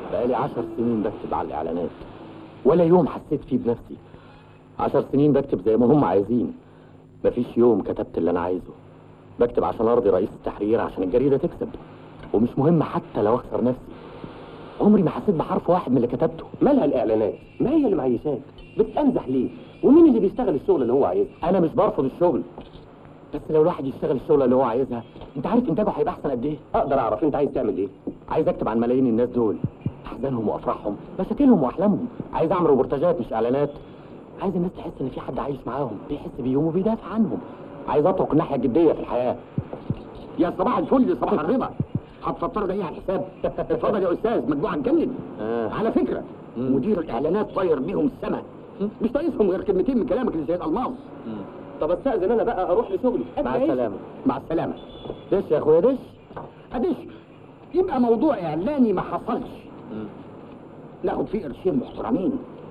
بقالي عشر سنين بكتب على الاعلانات ولا يوم حسيت فيه بنفسي عشر سنين بكتب زي ما هم عايزين مفيش يوم كتبت اللي انا عايزه بكتب عشان ارضي رئيس التحرير عشان الجريده تكسب ومش مهم حتى لو اخسر نفسي عمري ما حسيت بحرف واحد من اللي كتبته مالها الاعلانات ما هي اللي معيشاك بتنزح ليه ومين اللي بيشتغل الشغل اللي هو عايزه انا مش برفض الشغل بس لو الواحد يشتغل الشغل اللي هو عايزها انت عارف انتاجه هيبقى احسن قد ايه اقدر اعرف انت عايز تعمل ايه عايز اكتب عن ملايين الناس دول احزانهم وافراحهم مشاكلهم واحلامهم عايز اعمل روبورتاجات مش اعلانات عايز الناس تحس ان في حد عايش معاهم بيحس بيهم وبيدافع عنهم عايز اترك الناحيه الجديه في الحياه يا صباح الفل صباح الرضا هتفطر ده ايه على الحساب اتفضل يا استاذ مجموعه نجنن آه. على فكره مدير الاعلانات طاير بيهم السما مش ناقصهم غير كلمتين من كلامك اللي زي الالماظ طب استاذن انا بقى اروح لشغلي مع السلامه مع السلامه دش يا اخويا دش اديش يبقى موضوع اعلاني ما حصلش ناخد فيه قرشين محترمين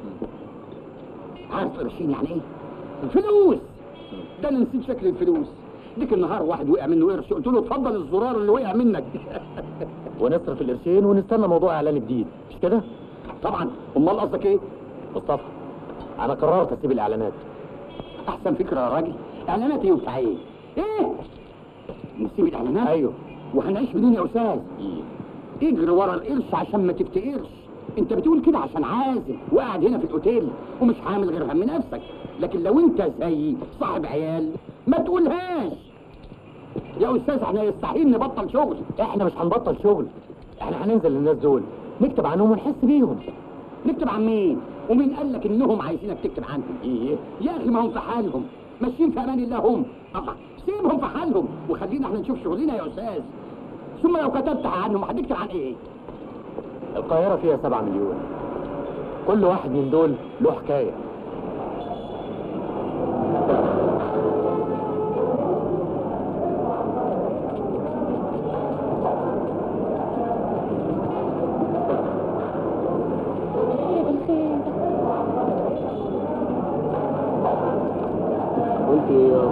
عارف قرشين يعني ايه فلوس ده انا نسيت شكل الفلوس ديك النهار واحد وقع منه قرش قلت له اتفضل الزرار اللي وقع منك ونصرف القرشين ونستنى موضوع اعلان جديد مش كده طبعا امال قصدك ايه مصطفى انا قررت اسيب الاعلانات احسن فكره يا راجل اعلانات ايه وبتاع ايه ايه نسيب الاعلانات ايوه وهنعيش منين يا استاذ اجري ورا القرش عشان ما تفتقرش انت بتقول كده عشان عازم وقاعد هنا في الاوتيل ومش عامل غير هم نفسك لكن لو انت زي صاحب عيال ما تقولهاش يا استاذ احنا يستحيل نبطل شغل احنا مش هنبطل شغل احنا هننزل للناس دول نكتب عنهم ونحس بيهم نكتب عن مين ومين قال لك انهم عايزينك تكتب عنهم ايه يا اخي ما هم في حالهم ماشيين في امان الله هم الله سيبهم في حالهم وخلينا احنا نشوف شغلنا يا استاذ ثم لو كتبت عنهم هتكتب عن ايه القاهرة فيها سبعة مليون كل واحد من دول له حكاية قلت ايه يا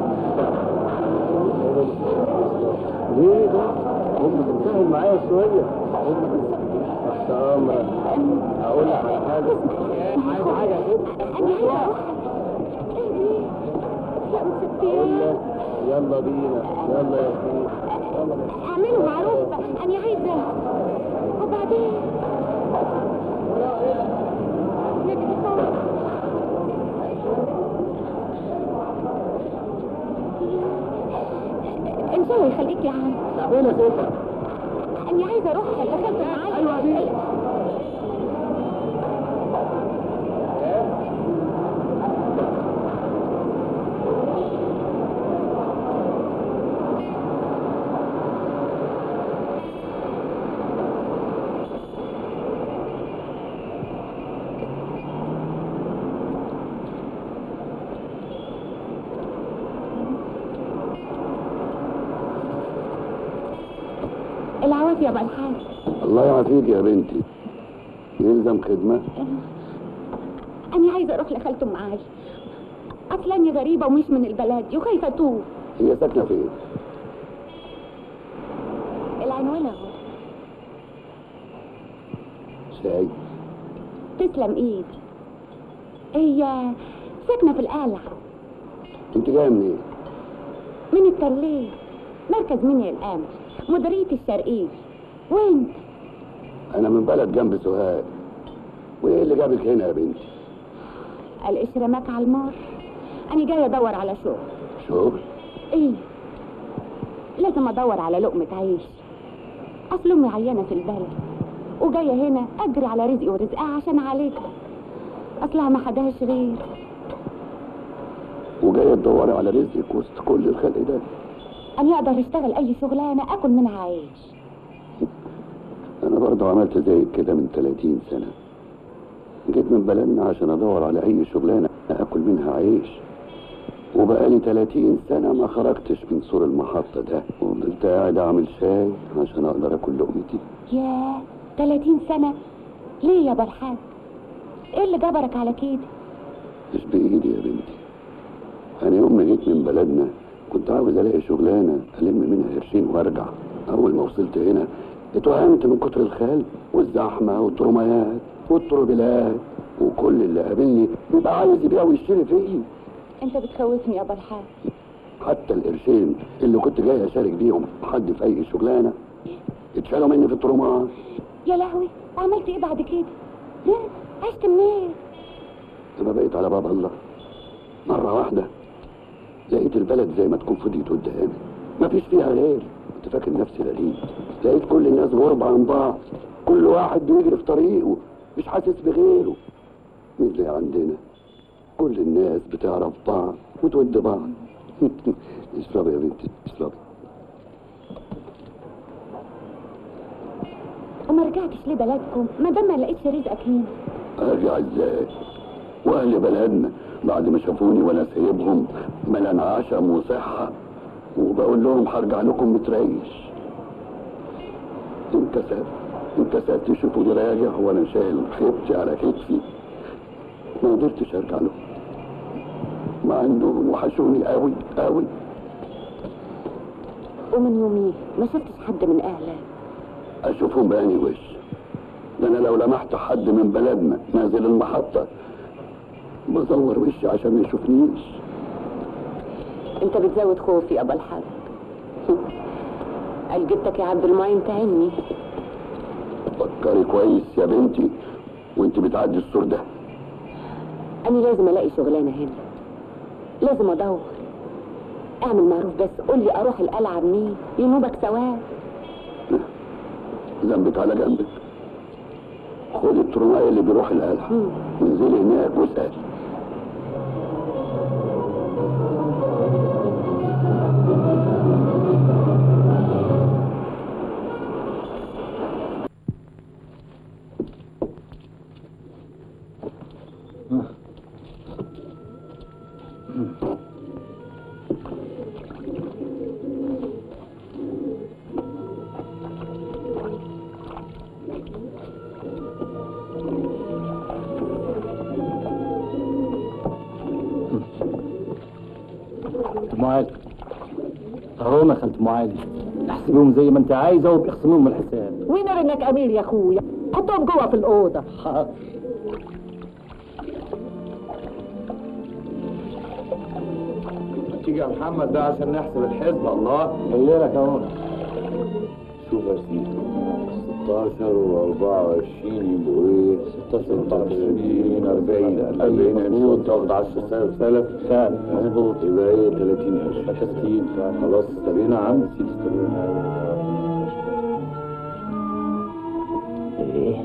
ليه ده؟ هم تتساهل معايا شوية هم تحت أمرك هقول لك على حاجة عايز حاجة كده أقول لك يلا بينا يلا يا سيدي يلا بينا اعملوا معروف انا عايزه وبعدين نبي نصور. ان شاء الله يخليك يا عم فين يا سيدي؟ انا عايزه اروح دخلت معاك أيوة دي. العوافي يا ابو الحاج الله يعافيك يا بنتي يلزم خدمة انا عايزه اروح لخالته معاي اصلا أنا غريبه ومش من البلد وخايفه اتوه هي ساكنة فين؟ العنوان اهو شاي تسلم ايد هي ساكنه في القلعه انت جاية منين؟ من الترليه مركز منيا القمر مديريه الشرقيه وانت انا من بلد جنب سوهاج وايه اللي جابك هنا يا بنتي؟ الاشرامات على المار انا جايه ادور على شغل شغل؟ ايه لازم ادور على لقمه عيش اصل امي عيانه في البلد وجايه هنا اجري على رزقي ورزقها عشان اعالجها اصلها ما حداش غير وجاية تدوري على رزقك وسط كل الخلق ده انا اقدر اشتغل اي شغلانه اكل منها عيش انا برضه عملت زيك كده من 30 سنة جيت من بلدنا عشان ادور على اي شغلانة اكل منها عيش وبقالي 30 سنة ما خرجتش من سور المحطة ده وفضلت قاعد اعمل شاي عشان اقدر اكل لقمتي ياه 30 سنه ليه يا بالحاج ايه اللي جبرك على كده مش بايدي يا بنتي انا يوم ما جيت من بلدنا كنت عاوز الاقي شغلانه الم منها قرشين وارجع اول ما وصلت هنا اتوهمت من كتر الخال والزحمة والترميات والتروبيلات وكل اللي قابلني بيبقى عايز يبيع ويشتري فيه انت بتخوفني يا ابو الحاج حتى القرشين اللي كنت جاي اشارك بيهم حد في اي شغلانه اتشالوا مني في الترمات يا لهوي عملت ايه بعد كده ها؟ عشت منين لما بقيت على باب الله مرة واحدة لقيت البلد زي ما تكون فضيت قدامي مفيش فيها غير كنت فاكر نفسي غريب لقيت كل الناس غرب عن بعض كل واحد بيجري في طريقه مش حاسس بغيره مش زي عندنا كل الناس بتعرف بعض وتود بعض اشربي يا بنتي اشربي وما رجعتش ليه بلدكم ما دام ما لقيتش رزقك هنا ارجع ازاي واهل بلدنا بعد ما شافوني وانا سايبهم ملان عشم وصحه وبقول لهم هرجع لكم متريش انكسرت انكسرت تشوفوا راجع وانا شايل خيبتي على كتفي ما قدرتش ارجع لهم مع انهم وحشوني قوي قوي ومن يوميه ما شفتش حد من اهلك اشوفهم باني وش ده انا لو لمحت حد من بلدنا نازل المحطه بزور وشي عشان ما يشوفنيش انت بتزود خوفي يا ابو الحاج قال جبتك يا عبد المعين تعني فكري كويس يا بنتي وانت بتعدي السور ده انا لازم الاقي شغلانه هنا لازم ادور اعمل معروف بس قول لي اروح القلعه منين ينوبك سواء ذنبك على جنبك خد الترماية اللي بيروح القلعة انزلي هناك واسألي ام علي اهو ما خالة ام علي احسبيهم زي ما انت عايزه وبيخصموهم الحساب وين انك امير يا اخويا حطهم جوه في الاوضه حاضر تيجي يا محمد ده عشان نحسب الحسبة الله جاي لك اهو شوف يا سيدي 16 و24 يبقوا ايه 16 26 40 40 قرش تاخد 10 سنة سلف فعلا مظبوط يبقى ايه 30 قرش 60 فعلا خلاص استبينا يا عم نسيت استبينا ايه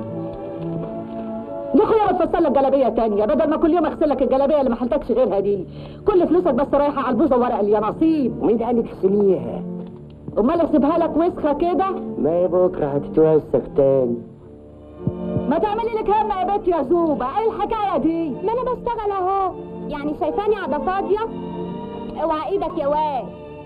يا اخويا بتفصل لك جلابيه تانية بدل ما كل يوم اغسل لك الجلابيه اللي ما حلتكش غيرها دي كل فلوسك بس رايحه على البوظه ورق اليانصيب ومين قال لك اغسليها؟ امال اسيبها لك وسخه كده ما هي بكره هتتوسخ تاني ما تعملي لك هم يا بنت يا زوبه ايه الحكايه دي ما انا بشتغل اهو يعني شايفاني قاعده فاضيه اوعى ايدك يا واد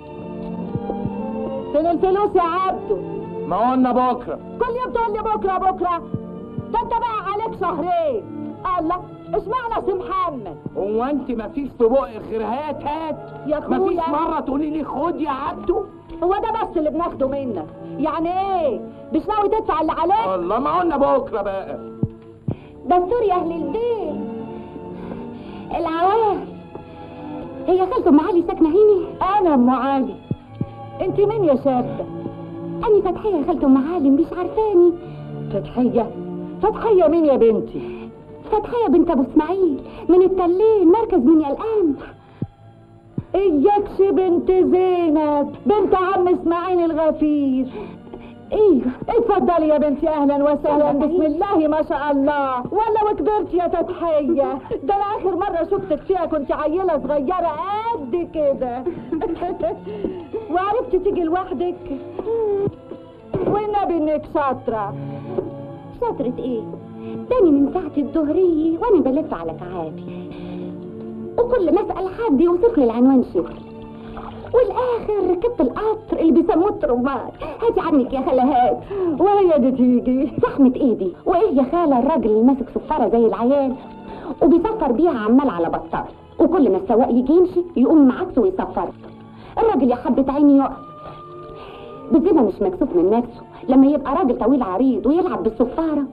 فين الفلوس يا عبده ما قلنا بكرة كل يوم تقول لي بكره بكره ده انت بقى عليك شهرين الله اشمعنى سي محمد هو انت مفيش في بقك غير هات هات يا مفيش اخويا مرة تقولي لي خد يا عبده هو ده بس اللي بناخده منك يعني ايه مش ناوي تدفع اللي عليك الله ما قلنا بكرة بقى دستور يا اهل البيت العوام هي خالته ام علي ساكنه هنا انا ام علي انت مين يا شابه اني فتحيه يا خالته ام علي مش عارفاني فتحيه فتحيه مين يا بنتي فتحيه بنت ابو اسماعيل من التلين مركز بني القام اياكش بنت زينب بنت عم اسماعيل الغفير ايوه اتفضلي يا بنتي اهلا وسهلا بسم الله ما شاء الله ولا وكبرت يا فتحيه ده انا اخر مره شفتك فيها كنت عيله صغيره قد كده وعرفتي تيجي لوحدك والنبي انك شاطره شاطرة ايه تاني من ساعة الظهرية وانا بلف على كعابي وكل ما اسأل حد يوصف لي العنوان شغل والاخر ركبت القطر اللي بيسموه الترمات هاتي عنك يا خالة هات وهي دي تيجي زحمة ايدي وايه يا خالة الراجل اللي ماسك صفارة زي العيال وبيصفر بيها عمال على بطال وكل ما السواق يجي يمشي يقوم معاكسه ويصفر الراجل يا حبة عيني يقف بالزنا مش مكسوف من نفسه لما يبقى راجل طويل عريض ويلعب بالصفارة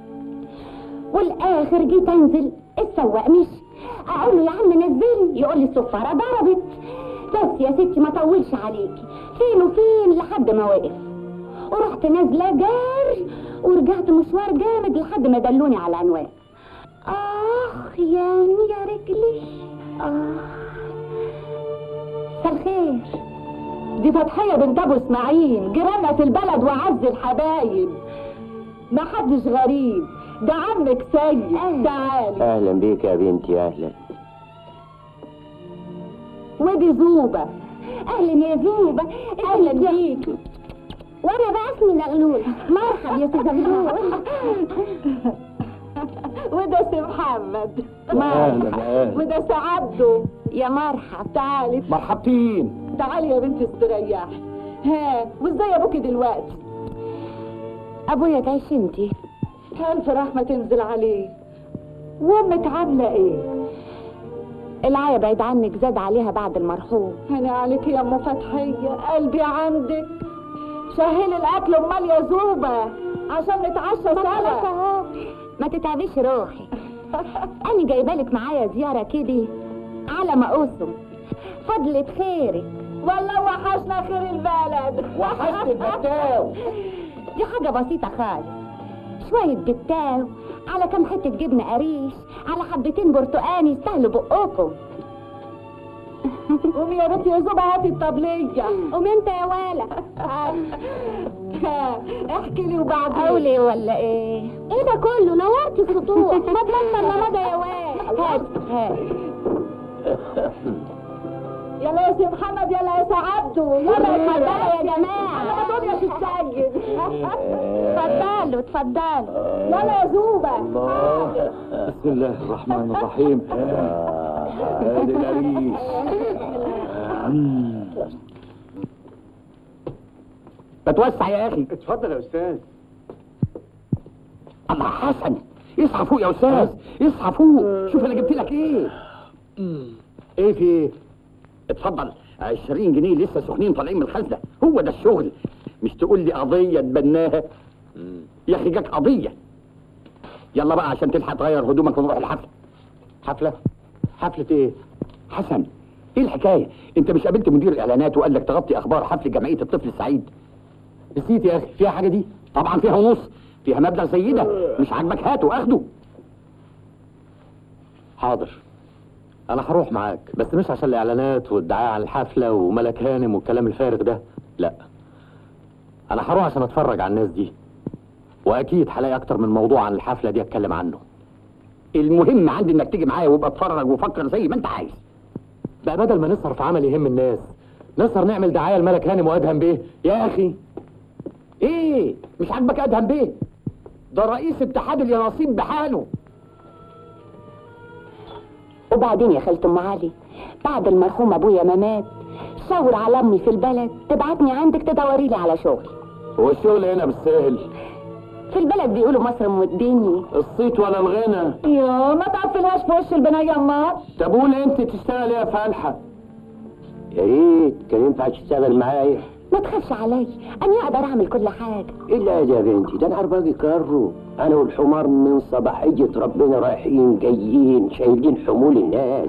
والاخر جيت انزل السواق مشي اقول له يا عم نزلني يقول لي الصفارة ضربت بس يا ستي ما طولش عليكي فين وفين لحد ما وقف ورحت نازله جار ورجعت مشوار جامد لحد ما دلوني على العنوان اخ يعني يا رجلي اه مساء الخير دي فتحية بنت ابو اسماعيل جيراننا في البلد وعز الحبايب ما حدش غريب ده عمك سيد تعالي اهلا بيك يا بنتي اهلا ودي زوبة اهلا يا زوبة اهلا بيك وانا بقى اسمي زغلول مرحب يا سي زغلول وده سي محمد أهلا، أهلا. وده سي عبده يا مرحب تعالي مرحبتين تعالي يا بنتي استريحي ها وازاي ابوكي دلوقتي ابويا تعيش انتي الف رحمة تنزل عليه وامك عاملة ايه العيا بعيد عنك زاد عليها بعد المرحوم هنا عليك يا ام فتحية قلبي عندك شهلي الاكل امال يا زوبة عشان نتعشى سوا ما تتعبيش روحي انا جايبالك معايا زيارة كده على ما اقسم فضلة خيرك والله وحشنا خير البلد وحشت البتاو دي حاجة بسيطة خالص شوية بتاو على كام حتة جبنة قريش على حبتين برتقان يستاهلوا بقكم قومي يا بنتي يا زوبة هاتي الطبلية قوم انت يا ولا ها، احكي لي وبعدين قولي ولا ايه ايه ده كله نورتي السطوح ما تبطل رمضة يا واد هات هات يلا يا سي محمد يلا يا سي عبده يلا يا اتفضلوا يا سي جماعة يلا دول يا سي السيد اتفضلوا اتفضلوا يلا يا زوبة بسم الله الرحمن الرحيم ادي العريس بتوسع يا اخي اتفضل يا استاذ الله حسن اصحى فوق يا استاذ اصحى فوق شوف انا جبت لك ايه ايه في ايه اتفضل 20 جنيه لسه سخنين طالعين من الخزنه هو ده الشغل مش تقول لي قضيه تبناها يا اخي جاك قضيه يلا بقى عشان تلحق تغير هدومك ونروح الحفله حفله حفله ايه حسن ايه الحكايه انت مش قابلت مدير الاعلانات وقال لك تغطي اخبار حفل جمعيه الطفل السعيد نسيت يا اخي فيها حاجه دي طبعا فيها ونص فيها مبلغ زي ده مش عاجبك هاته اخده حاضر انا هروح معاك بس مش عشان الاعلانات والدعايه على الحفله وملك هانم والكلام الفارغ ده لا انا هروح عشان اتفرج على الناس دي واكيد هلاقي اكتر من موضوع عن الحفله دي اتكلم عنه المهم عندي انك تيجي معايا وابقى اتفرج وفكر زي ما انت عايز بقى بدل ما نسهر في عمل يهم الناس نسهر نعمل دعايه لملك هانم وادهم بيه يا اخي ايه مش عاجبك ادهم بيه ده رئيس اتحاد اليانصيب بحاله وبعدين يا خالة ام علي بعد المرحوم ابويا ما مات شاور على امي في البلد تبعتني عندك تدوري لي على شغل هو الشغل هنا بالسهل في البلد بيقولوا مصر موديني الصيت ولا الغنى يا ما تقفلهاش في وش البنية امال طب قول انت تشتغل ايه يا فالحه يا ريت كان ينفع تشتغل معايا ما تخافش علي انا اقدر اعمل كل حاجه الا يا بنتي ده انا عرباجي كارو انا والحمار من صباحية ربنا رايحين جايين شايلين حمول الناس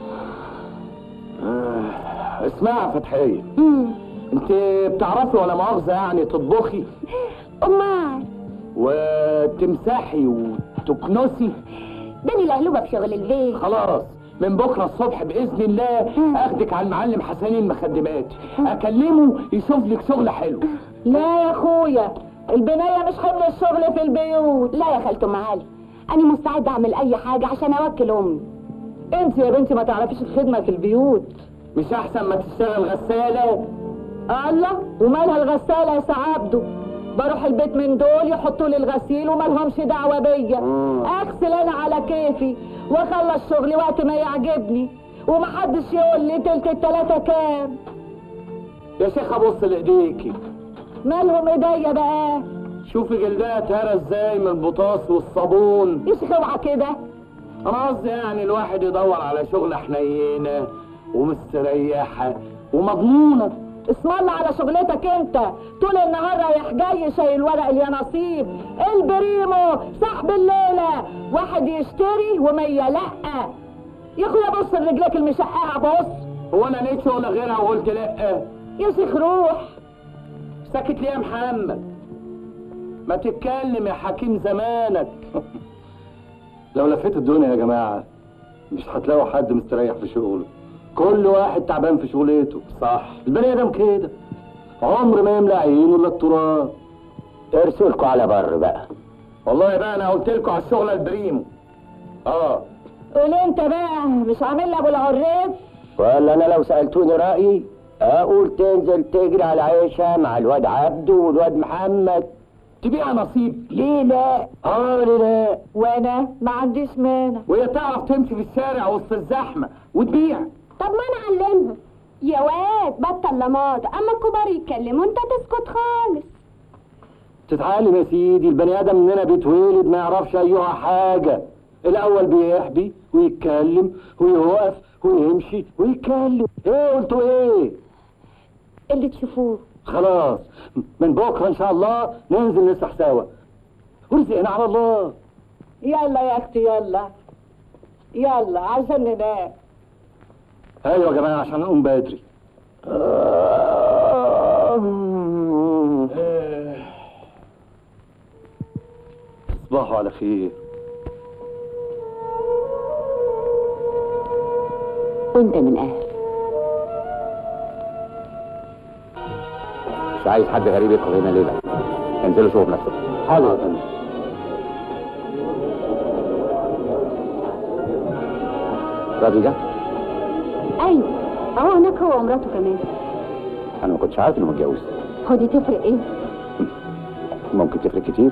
اسمعي يا فتحيه امم انت بتعرفي ولا مؤاخذه يعني تطبخي امال وتمسحي وتكنسي داني القلوبه في شغل البيت خلاص من بكره الصبح باذن الله اخدك على المعلم حسنين المخدمات اكلمه يشوف لك شغل حلو لا يا اخويا البنية مش حمل الشغل في البيوت لا يا خالة ام علي انا مستعده اعمل اي حاجه عشان اوكل امي انت يا بنتي ما تعرفيش الخدمة في البيوت مش احسن ما تشتغل غساله الله ومالها الغسالة يا سعابده بروح البيت من دول يحطوا لي الغسيل ومالهمش دعوة بيا اغسل انا على كيفي واخلص شغلي وقت ما يعجبني ومحدش يقول لي تلت التلاتة كام يا شيخه بص لايديكي مالهم ايديا بقى شوفي جلدها اتهرى ازاي من البطاس والصابون ايش اوعى كده انا قصدي يعني الواحد يدور على شغل حنينه ومستريحه ومضمونه اسم الله على شغلتك انت طول النهار رايح جاي شايل ورق اليانصيب البريمو سحب الليله واحد يشتري ومية لا يا اخويا بص لرجلك المشققه بص هو انا لقيت شغل غيرها وقلت لا يا شيخ روح ساكت ليه يا محمد ما تتكلم يا حكيم زمانك لو لفيت الدنيا يا جماعة مش هتلاقوا حد مستريح في شغله كل واحد تعبان في شغلته صح البني ادم كده عمر ما يملى عينه الا التراب ارسلكوا على بر بقى والله بقى انا قلت لكم على الشغل البريمو اه قول انت بقى مش عامل لي ابو العريف ولا انا لو سالتوني رايي اقول تنزل تجري على عيشة مع الواد عبده والواد محمد تبيع نصيب ليه لا اه ليه لا وانا ما عنديش مانع وهي تعرف تمشي في الشارع وسط الزحمه وتبيع طب ما انا اعلمها يا واد بطل لماض اما الكبار يتكلموا انت تسكت خالص تتعلم يا سيدي البني ادم مننا بيتولد ما يعرفش ايها حاجة الاول بيحبي ويتكلم ويوقف ويمشي ويتكلم ايه قلتوا ايه اللي تشوفوه خلاص من بكره ان شاء الله ننزل نسرح سوا ورزقنا على الله يلا يا اختي يلا يلا عشان ننام ايوه يا جماعه عشان نقوم بدري تصبحوا على خير وانت من اهل مش عايز حد غريب يدخل هنا ليلة انزلوا شوفوا بنفسكم حاضر يا فندم راضي جه ايوه اهو هناك هو ومراته كمان انا ما كنتش عارف انه متجوز هو دي تفرق ايه ممكن تفرق كتير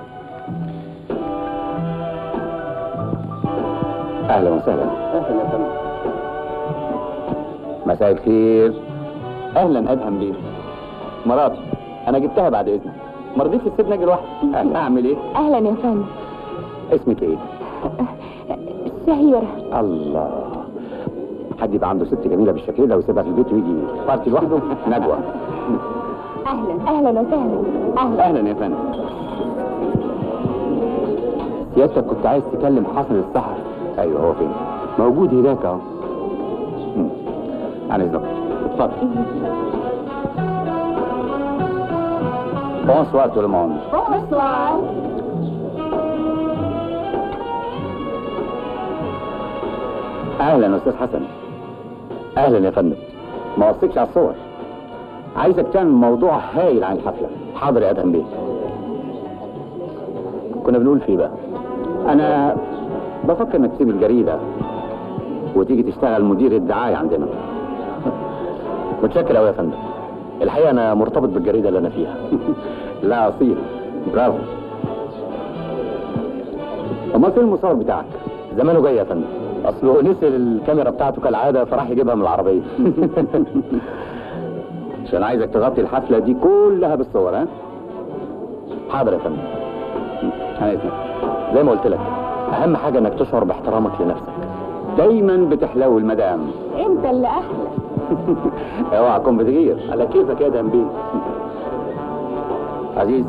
اهلا وسهلا اهلا يا فندم مساء الخير اهلا ادهم بيه مراتي انا جبتها بعد اذنك ما رضيتش تسيبني اجي لوحدي أنا اعمل ايه اهلا يا فندم اسمك ايه شهيرة الله حد يبقى عنده ست جميله بالشكل ده ويسيبها في البيت ويجي بارتي لوحده نجوى اهلا اهلا وسهلا اهلا اهلا يا فندم سيادتك كنت عايز تكلم حسن السحر ايوه هو فين موجود هناك اهو مم. عن اذنك اتفضل بونسوار تو لو موند بونسوار اهلا استاذ حسن اهلا يا فندم ما وصيكش على الصور عايزك تعمل موضوع هايل عن الحفله حاضر يا ادهم بيه كنا بنقول فيه بقى انا بفكر انك تسيب الجريده وتيجي تشتغل مدير الدعايه عندنا متشكر قوي يا فندم الحقيقه انا مرتبط بالجريده اللي انا فيها لا اصيل برافو امال فين المصور بتاعك زمانه جاي يا فندم اصله نسي الكاميرا بتاعته كالعاده فراح يجيبها من العربيه عشان عايزك تغطي الحفله دي كلها بالصور ها حاضر يا فندم انا اسمك زي ما قلت لك اهم حاجه انك تشعر باحترامك لنفسك دايما بتحلو المدام انت اللي احلى اوعى تكون بتغير على كيفك يا دم بيه عزيز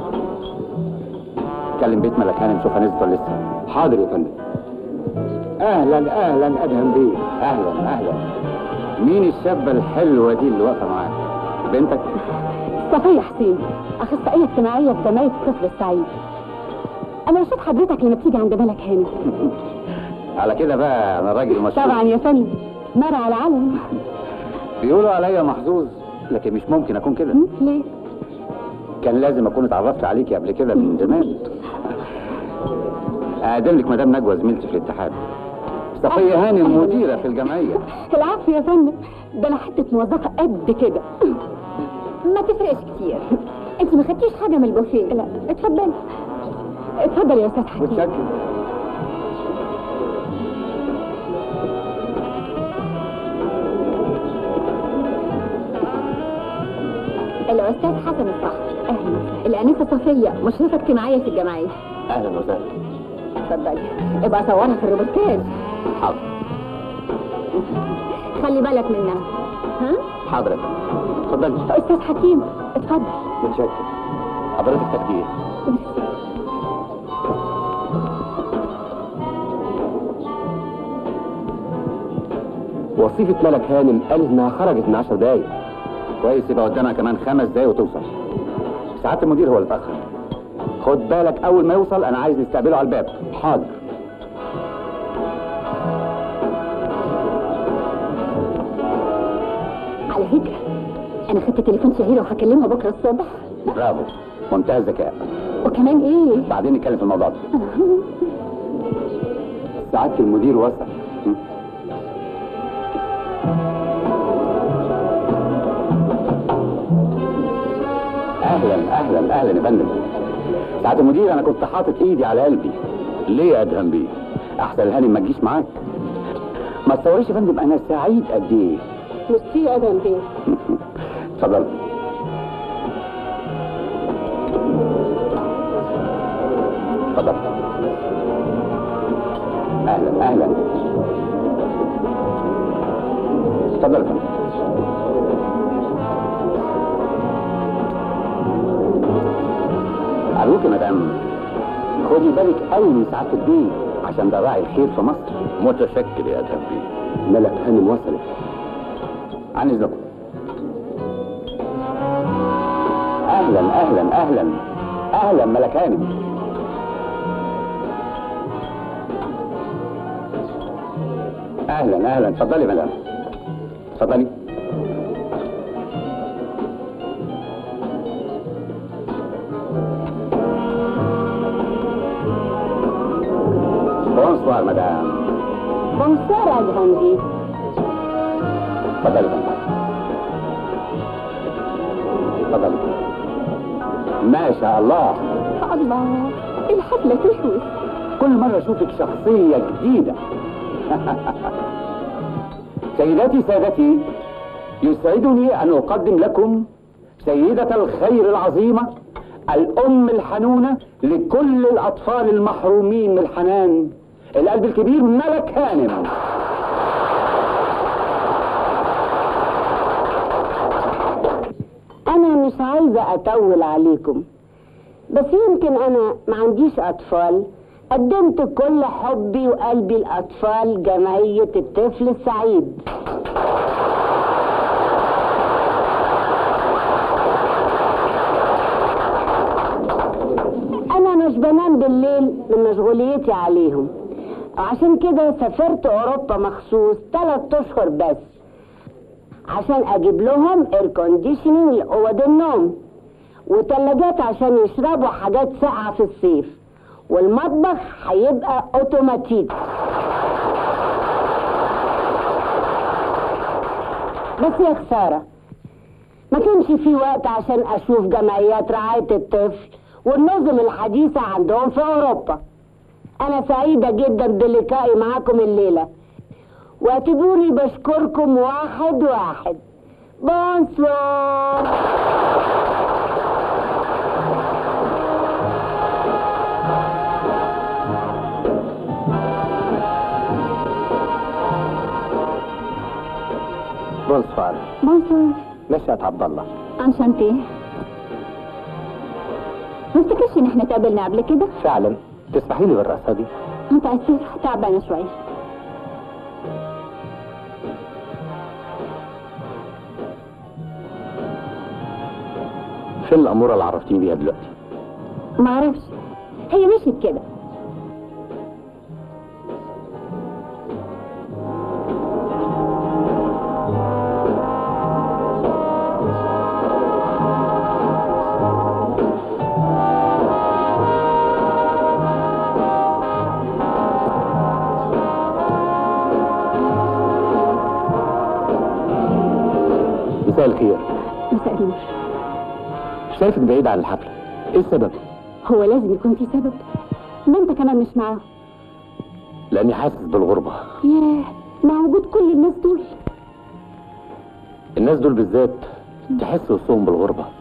كلم بيت ملك هانم شوف هنزل ولا لسه حاضر يا فندم اهلا اهلا ادهم بيه اهلا اهلا مين الشابه الحلوه دي اللي واقفه معاك بنتك صفية حسين اخصائية اجتماعية في جمعية الطفل السعيد انا بشوف حضرتك لما بتيجي عند ملك هانم على كده بقى انا راجل مشهور طبعا يا فندم مرة على علم بيقولوا عليا محظوظ لكن مش ممكن اكون كده م? ليه؟ كان لازم اكون اتعرفت عليكي قبل كده من زمان اقدم لك مدام نجوى زميلتي في الاتحاد صفية هانم مديرة في الجمعية العفو يا فندم ده انا حتة موظفة قد كده ما تفرقش كتير انت ما خدتيش حاجة من البوفيه لا اتفضلي اتفضل يا استاذ حسين متشكر الاستاذ حسن الصحفي اهلا الانسه صفيه مشرفه اجتماعيه في الجمعيه اهلا وسهلا اتفضلي ابقى صورها في الروبوتاج حاضر خلي بالك منها ها حاضر يا فندم اتفضلي استاذ حكيم اتفضل متشكر حضرتك تقدير وصيفة ملك هانم قالت انها خرجت من 10 دقايق كويس يبقى قدامها كمان خمس دقايق وتوصل سعادة المدير هو اللي اتأخر خد بالك أول ما يوصل أنا عايز نستقبله على الباب حاضر على فكره انا خدت تليفون شهيره وهكلمها بكره الصبح برافو منتهى الذكاء وكمان ايه بعدين نتكلم في الموضوع ده سعادة المدير وصل اهلا اهلا اهلا يا فندم سعادة المدير انا كنت حاطط ايدي على قلبي ليه يا ادهم بيه احسن الهانم ما تجيش معاك ما تصوريش يا فندم انا سعيد قد ايه ميرسي يا ادم بيه اتفضل اتفضل اهلا اهلا اتفضل يا فندم ارجوك يا مدام خدي بالك قوي من سعاده البيه عشان ده راعي الخير في مصر متشكر يا ادهم بيه ملك هانم وصلت عن اذنكم اهلا اهلا اهلا اهلا ملك هانم اهلا اهلا اتفضلي يا مدام اتفضلي بونسوار مدام بونسوار يا ادهم بيه اتفضلي يا فندم اتفضلي ما شاء الله الله الحفله تشوي كل مرة أشوفك شخصية جديدة سيداتي سادتي يسعدني أن أقدم لكم سيدة الخير العظيمة الأم الحنونة لكل الأطفال المحرومين من الحنان القلب الكبير ملك هانم انا مش عايزه اطول عليكم بس يمكن انا ما عنديش اطفال قدمت كل حبي وقلبي الاطفال جمعيه الطفل السعيد انا مش بنام بالليل من مشغوليتي عليهم عشان كده سافرت اوروبا مخصوص ثلاث اشهر بس عشان اجيب لهم اير كونديشننج لاوض النوم وتلاجات عشان يشربوا حاجات ساقعه في الصيف والمطبخ هيبقى اوتوماتيك بس يا خساره ما كانش في وقت عشان اشوف جمعيات رعايه الطفل والنظم الحديثه عندهم في اوروبا انا سعيده جدا بلقائي معاكم الليله واعتبروني بشكركم واحد واحد بونسوار بونسوار بونسوار نشأت عبد الله انشانتي ما افتكرش ان احنا اتقابلنا قبل كده فعلا تسمحي لي بالرقصة دي انت اسف تعبانه شويه فين الأمورة اللي عرفتيني بيها دلوقتي ما اعرفش هي مشيت كده مساء الخير مساء النور شايفك بعيد عن الحفلة ايه السبب؟ هو لازم يكون في سبب ما انت كمان مش معاه لأني حاسس بالغربة ياه مع وجود كل الناس دول الناس دول بالذات تحس وسطهم بالغربة